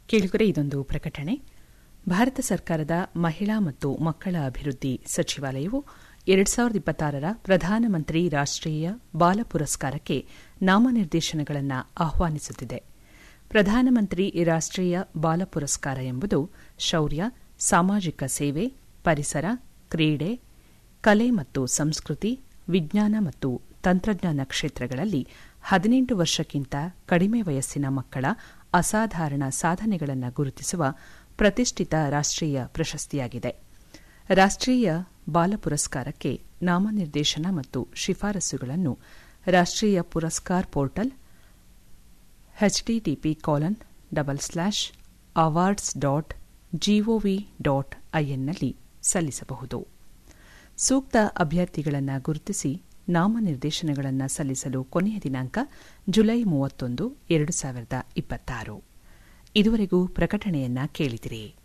ಕೇಳುಗರೆ ಇದೊಂದು ಪ್ರಕಟಣೆ ಭಾರತ ಸರ್ಕಾರದ ಮಹಿಳಾ ಮತ್ತು ಮಕ್ಕಳ ಅಭಿವೃದ್ಧಿ ಸಚಿವಾಲಯವು ಎರಡು ಸಾವಿರದ ಇಪ್ಪತ್ತಾರರ ಪ್ರಧಾನಮಂತ್ರಿ ರಾಷ್ಟೀಯ ಬಾಲ ಪುರಸ್ಕಾರಕ್ಕೆ ನಾಮನಿರ್ದೇಶನಗಳನ್ನು ಆಹ್ವಾನಿಸುತ್ತಿದೆ ಪ್ರಧಾನಮಂತ್ರಿ ರಾಷ್ಟೀಯ ಬಾಲ ಪುರಸ್ಕಾರ ಎಂಬುದು ಶೌರ್ಯ ಸಾಮಾಜಿಕ ಸೇವೆ ಪರಿಸರ ಕ್ರೀಡೆ ಕಲೆ ಮತ್ತು ಸಂಸ್ಕೃತಿ ವಿಜ್ಞಾನ ಮತ್ತು ತಂತ್ರಜ್ಞಾನ ಕ್ಷೇತ್ರಗಳಲ್ಲಿ ಹದಿನೆಂಟು ವರ್ಷಕ್ಕಿಂತ ಕಡಿಮೆ ವಯಸ್ಸಿನ ಮಕ್ಕಳ ಅಸಾಧಾರಣ ಸಾಧನೆಗಳನ್ನು ಗುರುತಿಸುವ ಪ್ರತಿಷ್ಠಿತ ರಾಷ್ಟೀಯ ಪ್ರಶಸ್ತಿಯಾಗಿದೆ ರಾಷ್ಟೀಯ ಬಾಲ ಪುರಸ್ಕಾರಕ್ಕೆ ನಾಮನಿರ್ದೇಶನ ಮತ್ತು ಶಿಫಾರಸುಗಳನ್ನು Rashtriya Puraskar portal HTTP colon double slash awards dot gov dot ಐಎನ್ನಲ್ಲಿ ಸಲ್ಲಿಸಬಹುದು ಸೂಕ್ತ ಅಭ್ಯರ್ಥಿಗಳನ್ನು ಗುರುತಿಸಿ ನಾಮನಿರ್ದೇಶನಗಳನ್ನು ಸಲ್ಲಿಸಲು ಕೊನೆಯ ದಿನಾಂಕ ಜುಲೈ ಮೂವತ್ತೊಂದು ಎರಡು ಸಾವಿರದ ಇಪ್ಪತ್ತಾರು ಇದುವರೆಗೂ ಪ್ರಕಟಣೆಯನ್ನ ಕೇಳಿದಿರಿ